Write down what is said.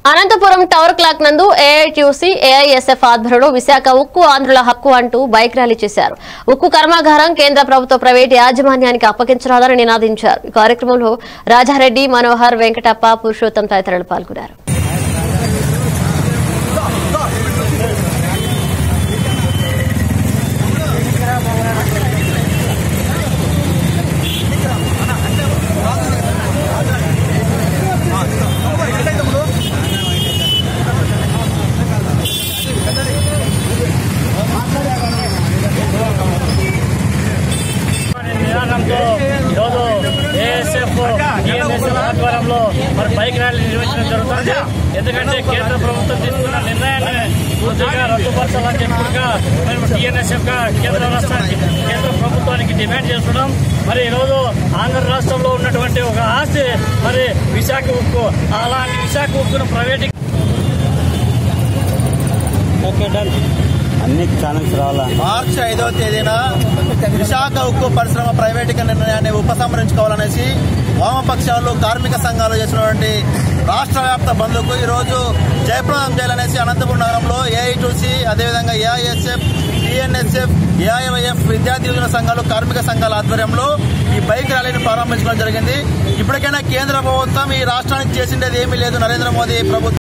Anantapuram tower clock నందు AITUC AISF ఆధ్వర్యంలో విశాఖ ఉక్కు ఆంధ్రుల హక్కు అంటూ బైక్ ర్యాలీ చేశారు ఉక్కు కర్మాగారం కేంద్ర ప్రభుత్వ ప్రైవేటు యాజమాన్యానికి అప్పగించరాదని నినాదించారు ఈ కార్యక్రమంలో రాజారెడ్డి మనోహర్ వెంకటప్ప పురుషోత్తం తదితరులు పాల్గొన్నారు నినాదంతో ఈరోజు ఏఎస్ఎఫ్ టీఎన్ఎస్ఎఫ్ ఆధ్వర్యంలో మరి బైక్ ర్యాలీ నిర్వహించడం జరుగుతుంది ఎందుకంటే కేంద్ర ప్రభుత్వం తీసుకున్న నిర్ణయాన్ని పూర్తిగా రద్దుపరచాలని చెప్పుగా మేము టీఎన్ఎస్ఎఫ్ గా కేంద్ర రాష్ట్రానికి కేంద్ర ప్రభుత్వానికి డిమాండ్ చేస్తున్నాం మరి ఈరోజు ఆంధ్ర రాష్ట్రంలో ఉన్నటువంటి ఒక ఆస్తి మరి విశాఖ ఉక్కు అలాంటి విశాఖ ఉక్కును ప్రైవేట్ ఓకే డన్ అన్ని ఛానల్స్ రావాలా మార్చి ఐదవ తేదీన విశాఖ ఉక్కు పరిశ్రమ ప్రైవేటీకరణ నిర్ణయాన్ని ఉపసంహరించుకోవాలనేసి వామపక్షాలు కార్మిక సంఘాలు చేసినటువంటి రాష్ట్ర వ్యాప్త బంద్కు ఈరోజు జయప్రదం చేయాలనేసి అనంతపురం నగరంలో ఏఐటూసీ అదేవిధంగా ఏఐఎస్ఎఫ్ టీఎన్ఎస్ఎఫ్ ఏఐవైఎఫ్ విద్యార్థి యువజన సంఘాలు కార్మిక సంఘాల ఆధ్వర్యంలో ఈ బైక్ ర్యాలీని ప్రారంభించడం జరిగింది ఇప్పటికైనా కేంద్ర ప్రభుత్వం ఈ రాష్ట్రానికి చేసిండేది ఏమీ లేదు నరేంద్ర మోదీ ప్రభుత్వం